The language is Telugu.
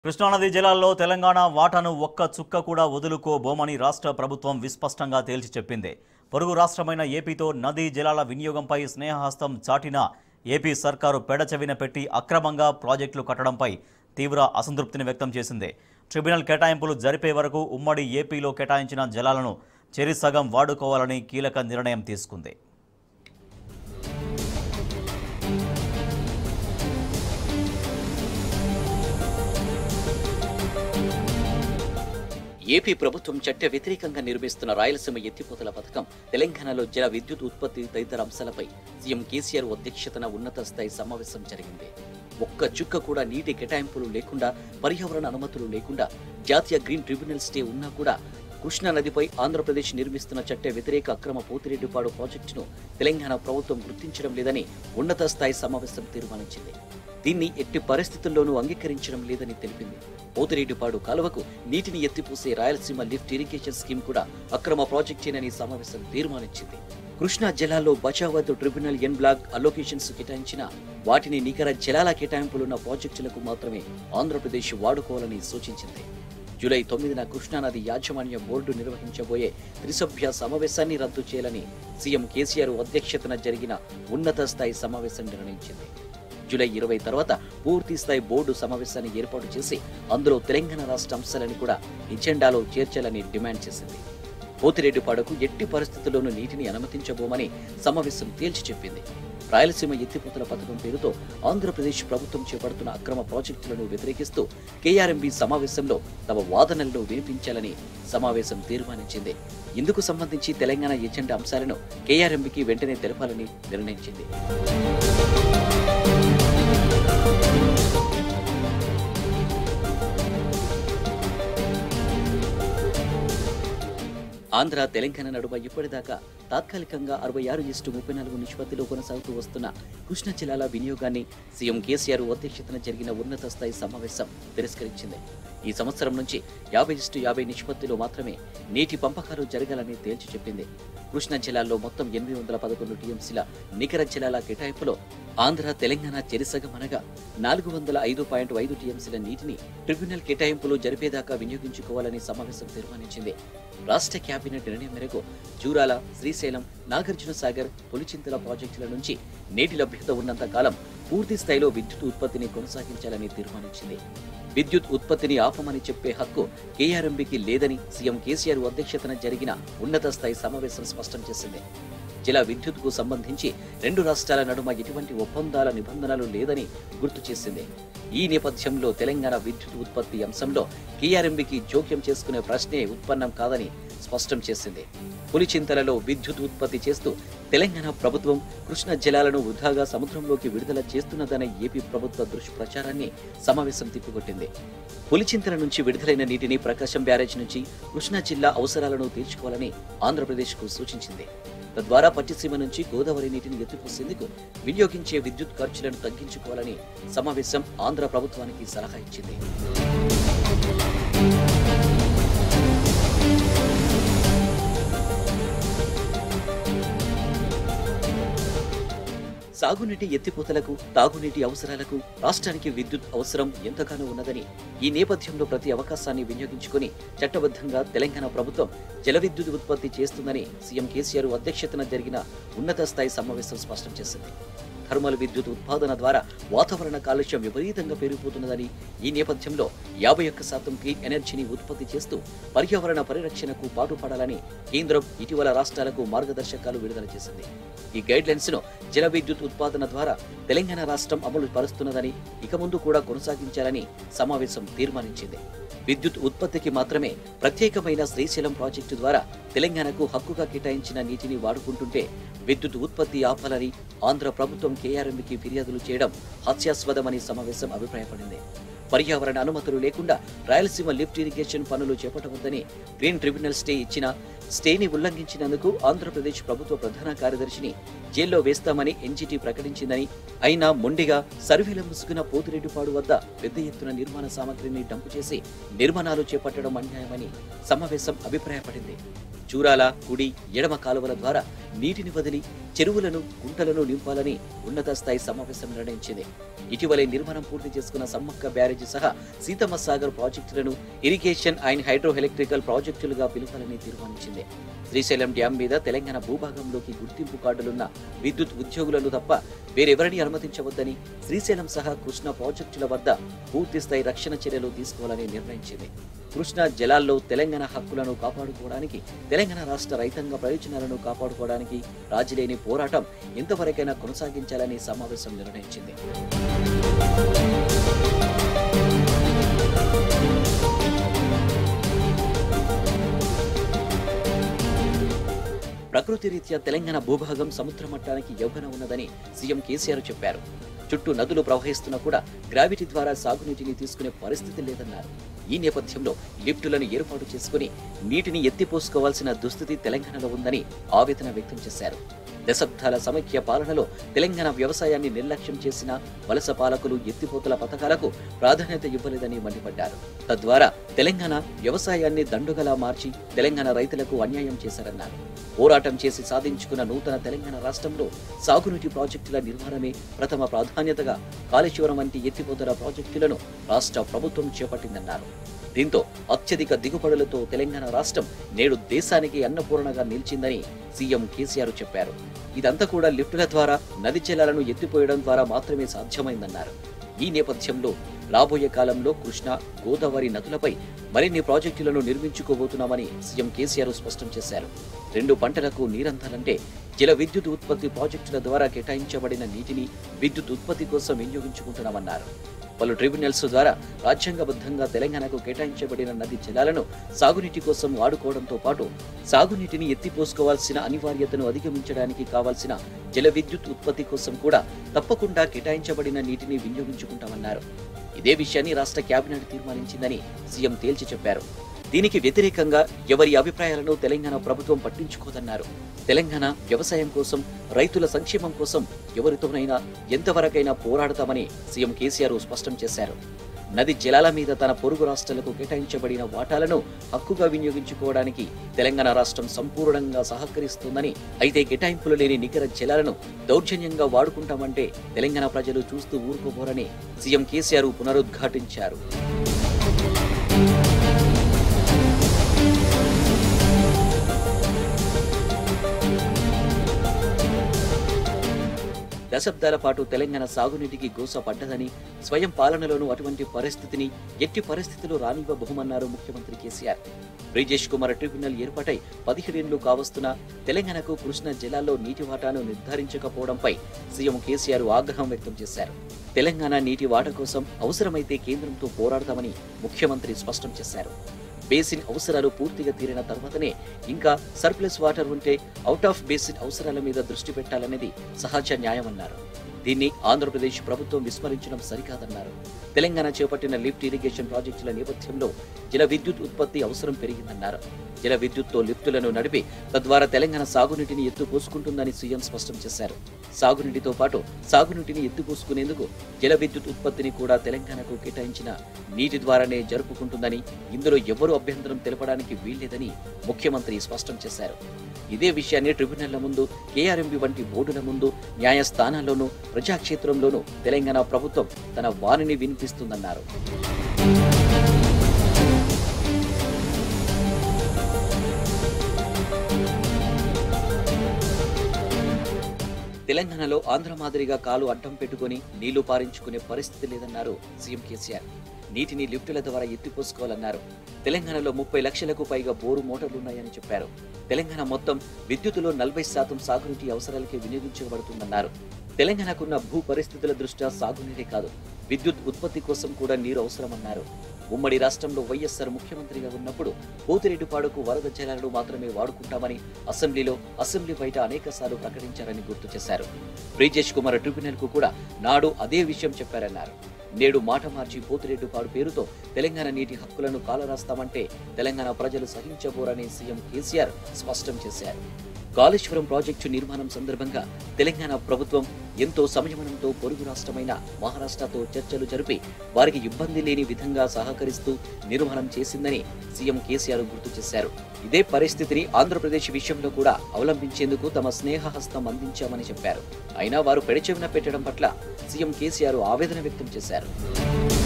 కృష్ణానది జలాల్లో తెలంగాణ వాటాను ఒక్క చుక్క కూడా వదులుకోబోమని రాష్ట్ర ప్రభుత్వం విస్పష్టంగా తేల్చి చెప్పింది పొరుగు రాష్ట్రమైన ఏపీతో నదీ జలాల వినియోగంపై స్నేహహస్తం చాటిన ఏపీ సర్కారు పెడచెవిన పెట్టి అక్రమంగా ప్రాజెక్టులు కట్టడంపై తీవ్ర అసంతృప్తిని వ్యక్తం చేసింది ట్రిబ్యునల్ కేటాయింపులు జరిపే వరకు ఉమ్మడి ఏపీలో కేటాయించిన జలాలను చెరి సగం వాడుకోవాలని కీలక నిర్ణయం తీసుకుంది ఏపీ ప్రభుత్వం చట్ట వ్యతిరేకంగా నిర్మిస్తున్న రాయలసీమ ఎత్తిపోతల పథకం తెలంగాణలో జల విద్యుత్ ఉత్పత్తి తదితర అంశాలపై సీఎం కేసీఆర్ అధ్యక్షతన ఉన్నత స్థాయి సమావేశం జరిగింది ఒక్క చుక్క కూడా నీటి కేటాయింపులు లేకుండా పర్యావరణ అనుమతులు లేకుండా జాతీయ గ్రీన్ ట్రిబ్యునల్ స్టే ఉన్నా కూడా కృష్ణా నదిపై ఆంధ్రప్రదేశ్ నిర్మిస్తున్న చట్ట వ్యతిరేక అక్రమ పోతిరెడ్డిపాడు ప్రాజెక్టును తెలంగాణ ప్రభుత్వం గుర్తించడం లేదని ఉన్నత స్థాయి సమావేశం తీర్మానించింది దీన్ని ఎట్టి పరిస్థితుల్లోనూ అంగీకరించడం లేదని తెలిపింది పోతిరెడ్డిపాడు కాలువకు నీటిని ఎత్తిపోసే రాయలసీమ లిఫ్ట్ ఇరిగేషన్ స్కీమ్ కూడా అక్రమ ప్రాజెక్టేనని సమావేశం తీర్మానించింది కృష్ణా జలాల్లో Bachawat tribunal en bloc allocations కేటాయించిన వాటిని నికర జలాల కేటాయింపులున్న ప్రాజెక్టులకు మాత్రమే ఆంధ్రప్రదేశ్ వాడుకోవాలని సూచించింది జూలై తొమ్మిదిన కృష్ణానది యాజమాన్య బోర్డు నిర్వహించబోయే త్రిసభ్య సమావేశాన్ని రద్దు చేయాలని సీఎం కేసీఆర్ అధ్యక్షతన జరిగిన ఉన్నత స్థాయి సమావేశం నిర్ణయించింది జూలై ఇరవై తర్వాత పూర్తి స్థాయి బోర్డు సమావేశాన్ని ఏర్పాటు చేసి అందులో తెలంగాణ రాష్ట్ర అంశాలను కూడా ఎజెండాలో చేర్చాలని డిమాండ్ చేసింది పోతిరెడ్డిపాడుకు ఎట్టి పరిస్థితుల్లోనూ నీటిని అనుమతించబోమని సమావేశం తేల్చి చెప్పింది రాయలసీమ ఎత్తిపోతల పథకం పేరుతో ఆంధ్రప్రదేశ్ ప్రభుత్వం చేపడుతున్న అక్రమ ప్రాజెక్టులను వ్యతిరేకిస్తూ కేఆర్ఎంబి సమావేశంలో తమ వాదనలను వినిపించాలని సమావేశం తీర్మానించింది ఇందుకు సంబంధించి తెలంగాణ ఎజెండా అంశాలను కేఆర్ఎంబికి వెంటనే తెలపాలని నిర్ణయించింది ఆంధ్ర తెలంగాణ నడుమ ఇప్పటిదాకా తాత్కాలికంగా అరవై ఆరు ఇస్టు ముప్పై నాలుగు నిష్పత్తిలో కొనసాగుతూ వస్తున్న కృష్ణా జిల్లాల వినియోగాన్ని సీఎం కేసీఆర్ అధ్యక్షతన జరిగిన ఉన్నత స్థాయి సమావేశం తిరస్కరించింది ఈ సంవత్సరం నుంచి యాభై ఇస్టు యాభై నిష్పత్తిలో మాత్రమే నీటి పంపకాలు జరగాలని తేల్చి చెప్పింది కృష్ణా జిల్లాల్లో మొత్తం ఎనిమిది వందల పదకొండు టీఎంసీల నికర జలాల కేటాయింపులో ఆంధ్ర తెలంగాణ చెరిసగం అనగా నాలుగు వందల ఐదు పాయింట్ ఐదు టీఎంసీల నీటిని ట్రిబ్యునల్ కేటాయింపులు జరిపేదాకా వినియోగించుకోవాలని సమావేశం తీర్మానించింది రాష్ట్ర కేబినెట్ నిర్ణయం మేరకు జూరాల శ్రీశైలం నాగార్జున సాగర్ పులిచింతల ప్రాజెక్టుల నుంచి నీటి లభ్యత ఉన్నంత కాలం పూర్తి స్థాయిలో విద్యుత్ ఉత్పత్తిని కొనసాగించాలని తీర్మానించింది విద్యుత్ ఉత్పత్తిని ఆపమని చెప్పే హక్కు కేఆర్ఎంబికి లేదని సీఎం కేసీఆర్ అధ్యక్షతన జరిగిన ఉన్నత స్థాయి సమావేశం స్పష్టం చేసింది జల విద్యుత్కు సంబంధించి రెండు రాష్ట్రాల నడుమ ఎటువంటి ఒప్పందాల నిబంధనలు లేదని గుర్తు చేసింది ఈ నేపథ్యంలో తెలంగాణ విద్యుత్ ఉత్పత్తి అంశంలో కేఆర్ఎంబికి జోక్యం చేసుకునే ప్రశ్నే ఉత్పన్నం కాదని స్పష్టం చేసింది పులిచింతలలో విద్యుత్ ఉత్పత్తి చేస్తూ తెలంగాణ ప్రభుత్వం కృష్ణా జలాలను వృధాగా సముద్రంలోకి విడుదల చేస్తున్నదనే ఏపీ ప్రభుత్వ దుష్ప్రచారాన్ని సమావేశం తిప్పికొట్టింది పులిచింతల నుంచి విడుదలైన నీటిని ప్రకాశం బ్యారేజ్ నుంచి కృష్ణా జిల్లా అవసరాలను తీర్చుకోవాలని ఆంధ్రప్రదేశ్కు సూచించింది తద్వారా పట్టిసీమ నుంచి గోదావరి నీటిని ఎత్తిపోసేందుకు వినియోగించే విద్యుత్ ఖర్చులను తగ్గించుకోవాలని సమావేశం ఆంధ్ర ప్రభుత్వానికి సలహా ఇచ్చింది సాగునీటి ఎత్తిపోతలకు తాగునీటి అవసరాలకు రాష్ట్రానికి విద్యుత్ అవసరం ఎంతగానో ఉన్నదని ఈ నేపథ్యంలో ప్రతి అవకాశాన్ని వినియోగించుకుని చట్టబద్ధంగా తెలంగాణ ప్రభుత్వం జల విద్యుత్ ఉత్పత్తి చేస్తుందని సీఎం కేసీఆర్ అధ్యక్షతన జరిగిన ఉన్నత స్థాయి సమావేశం స్పష్టం చేసింది థర్మల్ విద్యుత్ ఉత్పాదన ద్వారా వాతావరణ కాలుష్యం విపరీతంగా పెరిగిపోతున్నదని ఈ నేపథ్యంలో యాభై ఒక్క శాతం క్లీన్ ఎనర్జీని ఉత్పత్తి చేస్తూ పర్యావరణ పరిరక్షణకు పాటుపడాలని కేంద్రం ఇటీవల రాష్ట్రాలకు మార్గదర్శకాలు విడుదల చేసింది ఈ గైడ్ లైన్స్ ను జల విద్యుత్ ఉత్పాదన ద్వారా తెలంగాణ రాష్ట్రం అమలు పరుస్తున్నదని ఇక ముందు కూడా కొనసాగించాలని సమావేశం తీర్మానించింది విద్యుత్ ఉత్పత్తికి మాత్రమే ప్రత్యేకమైన శ్రీశైలం ప్రాజెక్టు ద్వారా తెలంగాణకు హక్కుగా కేటాయించిన నీటిని వాడుకుంటుంటే విద్యుత్ ఉత్పత్తి ఆపాలని ఆంధ్ర ప్రభుత్వం కేఆర్ఎంకి ఫిర్యాదులు చేయడం హాస్యాస్పదమని సమావేశం అభిప్రాయపడింది పర్యావరణ అనుమతులు లేకుండా రాయలసీమ లిఫ్ట్ ఇరిగేషన్ పనులు చేపట్టవద్దని గ్రీన్ ట్రిబ్యునల్ స్టే ఇచ్చిన స్టేని ఉల్లంఘించినందుకు ఆంధ్రప్రదేశ్ ప్రభుత్వ ప్రధాన కార్యదర్శిని జైల్లో వేస్తామని ఎన్జిటి ప్రకటించిందని అయినా మొండిగా సర్వేల ముసుగున పోతిరెడ్డిపాడు వద్ద పెద్ద ఎత్తున నిర్మాణ సామగ్రిని డంపు చేసి నిర్మాణాలు చేపట్టడం అన్యాయమని సమావేశం అభిప్రాయపడింది చూరాల కుడి ఎడమ కాలువల ద్వారా నీటిని వదిలి చెరువులను గుంటలను నింపాలని ఉన్నత స్థాయి సమావేశం నిర్ణయించింది ఇటీవలే నిర్మాణం పూర్తి చేసుకున్న సమ్మక్క బ్యారేజీ సహా సీతమ్మ సాగర్ ప్రాజెక్టులను ఇరిగేషన్ అండ్ హైడ్రో ఎలక్ట్రికల్ ప్రాజెక్టులుగా పిలుపాలని తీర్మానించింది శ్రీశైలం డ్యాం మీద తెలంగాణ భూభాగంలోకి గుర్తింపు కార్డులున్న విద్యుత్ ఉద్యోగులను తప్ప వేరెవరిని అనుమతించవద్దని శ్రీశైలం సహా కృష్ణా ప్రాజెక్టుల వద్ద పూర్తి స్థాయి రక్షణ చర్యలు తీసుకోవాలని నిర్ణయించింది కృష్ణా జలాల్లో తెలంగాణ హక్కులను కాపాడుకోవడానికి తెలంగాణ రాష్ట్ర రైతాంగ ప్రయోజనాలను కాపాడుకోవడానికి రాజీలేని పోరాటం ఎంతవరకైనా కొనసాగించాలని సమావేశం నిర్ణయించింది ప్రకృతి రీత్యా తెలంగాణ భూభాగం సముద్ర మట్టానికి యవ్వన ఉన్నదని సీఎం కేసీఆర్ చెప్పారు చుట్టూ నదులు ప్రవహిస్తున్నా కూడా గ్రావిటీ ద్వారా సాగునీటిని తీసుకునే పరిస్థితి లేదన్నారు ఈ నేపథ్యంలో లిఫ్టులను ఏర్పాటు చేసుకుని నీటిని ఎత్తిపోసుకోవాల్సిన దుస్థితి తెలంగాణలో ఉందని ఆవేదన వ్యక్తం చేశారు దశాబ్దాల సమైక్య పాలనలో తెలంగాణ వ్యవసాయాన్ని నిర్లక్ష్యం చేసిన వలస పాలకులు ఎత్తిపోతల పథకాలకు ప్రాధాన్యత ఇవ్వలేదని మండిపడ్డారు తద్వారా తెలంగాణ వ్యవసాయాన్ని దండుగలా మార్చి తెలంగాణ రైతులకు అన్యాయం చేశారన్నారు పోరాటం చేసి సాధించుకున్న నూతన తెలంగాణ రాష్ట్రంలో సాగునీటి ప్రాజెక్టుల నిర్మాణమే ప్రథమ ప్రాధాన్యతగా కాళేశ్వరం వంటి ఎత్తిపోతల ప్రాజెక్టులను రాష్ట్ర ప్రభుత్వం చేపట్టిందన్నారు దీంతో అత్యధిక దిగుబడులతో తెలంగాణ రాష్ట్రం నేడు దేశానికి అన్నపూర్ణగా నిలిచిందని సీఎం కేసీఆర్ చెప్పారు ఇదంతా కూడా లిఫ్టుల ద్వారా నది జలాలను ఎత్తిపోయడం ద్వారా మాత్రమే సాధ్యమైందన్నారు ఈ నేపథ్యంలో రాబోయే కాలంలో కృష్ణా గోదావరి నదులపై మరిన్ని ప్రాజెక్టులను నిర్మించుకోబోతున్నామని సీఎం కేసీఆర్ స్పష్టం చేశారు రెండు పంటలకు నీరందాలంటే జల విద్యుత్ ఉత్పత్తి ప్రాజెక్టుల ద్వారా కేటాయించబడిన నీటిని విద్యుత్ ఉత్పత్తి కోసం వినియోగించుకుంటున్నామన్నారు పలు ట్రిబ్యునల్స్ ద్వారా రాజ్యాంగబద్ధంగా తెలంగాణకు కేటాయించబడిన నది జలాలను సాగునీటి కోసం వాడుకోవడంతో పాటు సాగునీటిని ఎత్తిపోసుకోవాల్సిన అనివార్యతను అధిగమించడానికి కావాల్సిన జల విద్యుత్ ఉత్పత్తి కోసం కూడా తప్పకుండా కేటాయించబడిన నీటిని వినియోగించుకుంటామన్నారు ఇదే విషయాన్ని రాష్ట్ర కేబినెట్ తీర్మానించిందని సీఎం తేల్చి చెప్పారు దీనికి వ్యతిరేకంగా ఎవరి అభిప్రాయాలను తెలంగాణ ప్రభుత్వం పట్టించుకోదన్నారు తెలంగాణ వ్యవసాయం కోసం రైతుల సంక్షేమం కోసం ఎవరితోనైనా ఎంతవరకైనా పోరాడతామని సీఎం కేసీఆర్ స్పష్టం చేశారు నది జలాల మీద తన పొరుగు రాష్ట్రాలకు కేటాయించబడిన వాటాలను హక్కుగా వినియోగించుకోవడానికి తెలంగాణ రాష్ట్రం సంపూర్ణంగా సహకరిస్తుందని అయితే కేటాయింపులు లేని నికర జలాలను దౌర్జన్యంగా వాడుకుంటామంటే తెలంగాణ ప్రజలు చూస్తూ ఊరుకోబోరని సీఎం కేసీఆర్ పునరుద్ఘాటించారు దశాబ్దాల పాటు తెలంగాణ సాగునీటికి గోస పడ్డదని స్వయం పాలనలోనూ అటువంటి పరిస్థితిని ఎట్టి పరిస్థితుల్లో రానివ్వబోమన్నారు ముఖ్యమంత్రి కేసీఆర్ బ్రిజేష్ కుమార్ ట్రిబ్యునల్ ఏర్పాటై పదిహేడేళ్లు కావస్తున్న తెలంగాణకు కృష్ణా జిల్లాలో నీటి వాటాను నిర్ధారించకపోవడంపై సీఎం కేసీఆర్ ఆగ్రహం వ్యక్తం చేశారు తెలంగాణ నీటి వాట కోసం అవసరమైతే కేంద్రంతో పోరాడతామని ముఖ్యమంత్రి స్పష్టం చేశారు బేసిన్ అవసరాలు పూర్తిగా తీరిన తర్వాతనే ఇంకా సర్ప్లస్ వాటర్ ఉంటే అవుట్ ఆఫ్ బేసిన్ అవసరాల మీద దృష్టి పెట్టాలనేది సహజ న్యాయమన్నారు దీన్ని ఆంధ్రప్రదేశ్ ప్రభుత్వం విస్మరించడం సరికాదన్నారు తెలంగాణ చేపట్టిన లిఫ్ట్ ఇరిగేషన్ ప్రాజెక్టుల నేపథ్యంలో జల విద్యుత్ ఉత్పత్తి అవసరం పెరిగిందన్నారు జల విద్యుత్తో లిఫ్టులను నడిపి తద్వారా తెలంగాణ సాగునీటిని ఎత్తుపోసుకుంటుందని సీఎం స్పష్టం చేశారు సాగునీటితో పాటు సాగునీటిని ఎత్తుపోసుకునేందుకు జల విద్యుత్ ఉత్పత్తిని కూడా తెలంగాణకు కేటాయించిన నీటి ద్వారానే జరుపుకుంటుందని ఇందులో ఎవరూ అభ్యంతరం తెలపడానికి వీల్లేదని ముఖ్యమంత్రి స్పష్టం చేశారు ఇదే విషయాన్ని ట్రిబ్యునల్ల ముందు కేఆర్ఎంబి వంటి బోర్డుల ముందు న్యాయస్థానాల్లోనూ ప్రజాక్షేత్రంలోనూ తెలంగాణ ప్రభుత్వం తన వాణిని వినిపిస్తుందన్నారు తెలంగాణలో ఆంధ్ర మాదిరిగా కాలు అడ్డం పెట్టుకుని నీళ్లు పారించుకునే పరిస్థితి లేదన్నారు సీఎం కేసీఆర్ నీటిని లిఫ్టుల ద్వారా ఎత్తిపోసుకోవాలన్నారు తెలంగాణలో ముప్పై లక్షలకు పైగా బోరు మోటార్లున్నాయని చెప్పారు తెలంగాణ మొత్తం విద్యుత్తులో నలభై శాతం సాగునీటి అవసరాలకే వినియోగించబడుతుందన్నారు తెలంగాణకున్న భూ పరిస్థితుల దృష్ట్యా సాగునీరే కాదు విద్యుత్ ఉత్పత్తి కోసం కూడా నీరు అవసరమన్నారు ఉమ్మడి రాష్ట్రంలో వైఎస్ఆర్ ముఖ్యమంత్రిగా ఉన్నప్పుడు పోతిరెడ్డిపాడుకు వరద జలాలను మాత్రమే వాడుకుంటామని అసెంబ్లీలో అసెంబ్లీ బయట అనేకసార్లు ప్రకటించారని గుర్తు చేశారు బ్రిజేష్ కుమార్ ట్రిబ్యునల్ కు కూడా నాడు అదే విషయం చెప్పారన్నారు నేడు మాట మార్చి పోతిరెడ్డిపాడు పేరుతో తెలంగాణ నీటి హక్కులను కాలరాస్తామంటే తెలంగాణ ప్రజలు సహించబోరని సీఎం కేసీఆర్ స్పష్టం చేశారు కాళేశ్వరం ప్రాజెక్టు నిర్మాణం సందర్భంగా తెలంగాణ ప్రభుత్వం ఎంతో సంయమనంతో పొరుగు రాష్ట్రమైన మహారాష్ట్రతో చర్చలు జరిపి వారికి ఇబ్బంది లేని విధంగా సహకరిస్తూ నిర్మాణం చేసిందని సీఎం కేసీఆర్ గుర్తు చేశారు ఇదే పరిస్థితిని ఆంధ్రప్రదేశ్ విషయంలో కూడా అవలంబించేందుకు తమ స్నేహహస్తం అందించామని చెప్పారు అయినా వారు పెడచెవిన పెట్టడం పట్ల సీఎం కేసీఆర్ ఆవేదన వ్యక్తం చేశారు